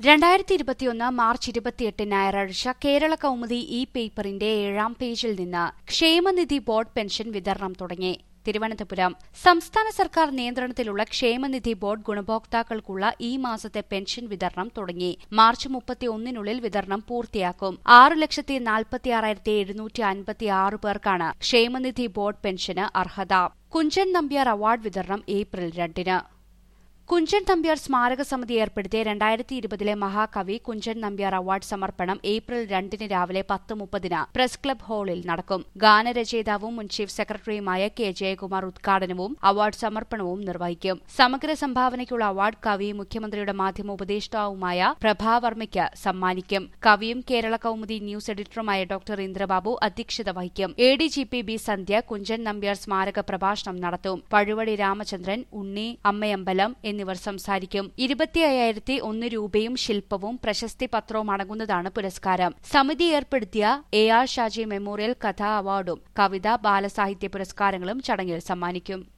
രണ്ടായിരത്തി ഇരുപത്തിയൊന്ന് മാർച്ച് ഇരുപത്തിയെട്ട് ഞായറാഴ്ച കേരള കൗമുദി ഇ പേപ്പറിന്റെ ഏഴാം പേജിൽ നിന്ന് ക്ഷേമനിധി ബോർഡ് പെൻഷൻ വിതരണം തുടങ്ങി തിരുവനന്തപുരം സംസ്ഥാന സർക്കാർ നിയന്ത്രണത്തിലുള്ള ക്ഷേമനിധി ബോർഡ് ഗുണഭോക്താക്കൾക്കുള്ള ഈ മാസത്തെ പെൻഷൻ വിതരണം തുടങ്ങി മാർച്ച് മുപ്പത്തിയൊന്നിനുള്ളിൽ വിതരണം പൂർത്തിയാക്കും ആറ് ലക്ഷത്തി നാൽപ്പത്തിയാറായിരത്തി എഴുന്നൂറ്റി അൻപത്തി ആറ് പേർക്കാണ് ക്ഷേമനിധി ബോർഡ് പെൻഷന് അർഹത കുഞ്ചൻ നമ്പ്യാർ അവാർഡ് വിതരണം ഏപ്രിൽ രണ്ടിന് കുഞ്ചൻ നമ്പ്യാർ സ്മാരക സമിതി ഏർപ്പെടുത്തിയ രണ്ടായിരത്തി ഇരുപതിലെ മഹാകവി കുഞ്ചൻ നമ്പ്യാർ അവാർഡ് സമർപ്പണം ഏപ്രിൽ രണ്ടിന് രാവിലെ പത്ത് മുപ്പതിന് പ്രസ് ക്ലബ് ഹാളിൽ നടക്കും ഗാനരചയിതാവും മുൻ ചീഫ് സെക്രട്ടറിയുമായ കെ ജയകുമാർ ഉദ്ഘാടനവും അവാർഡ് സമർപ്പണവും നിർവഹിക്കും സമഗ്ര സംഭാവനയ്ക്കുള്ള അവാർഡ് കവി മുഖ്യമന്ത്രിയുടെ മാധ്യമ ഉപദേഷ്ടാവുമായ പ്രഭാവർമ്മയ്ക്ക് സമ്മാനിക്കും കവിയും കേരള കൌമുദി ന്യൂസ് എഡിറ്ററുമായ ഡോക്ടർ ഇന്ദ്രബാബു അധ്യക്ഷത വഹിക്കും A D G P B Sandhya Kunchan Nambiar സ്മാരക പ്രഭാഷണം നടത്തും പഴുവടി രാമചന്ദ്രൻ ഉണ്ണി അമ്മയമ്പലം എന്നിവർ സംസാരിക്കും ഇരുപത്തി അയ്യായിരത്തി ഒന്ന് രൂപയും ശില്പവും പ്രശസ്തി പത്രവും അടങ്ങുന്നതാണ് പുരസ്കാരം സമിതി ഏർപ്പെടുത്തിയ എ ആർ ഷാജി മെമ്മോറിയൽ കഥാ അവാർഡും കവിത ബാലസാഹിത്യ പുരസ്കാരങ്ങളും ചടങ്ങിൽ സമ്മാനിക്കും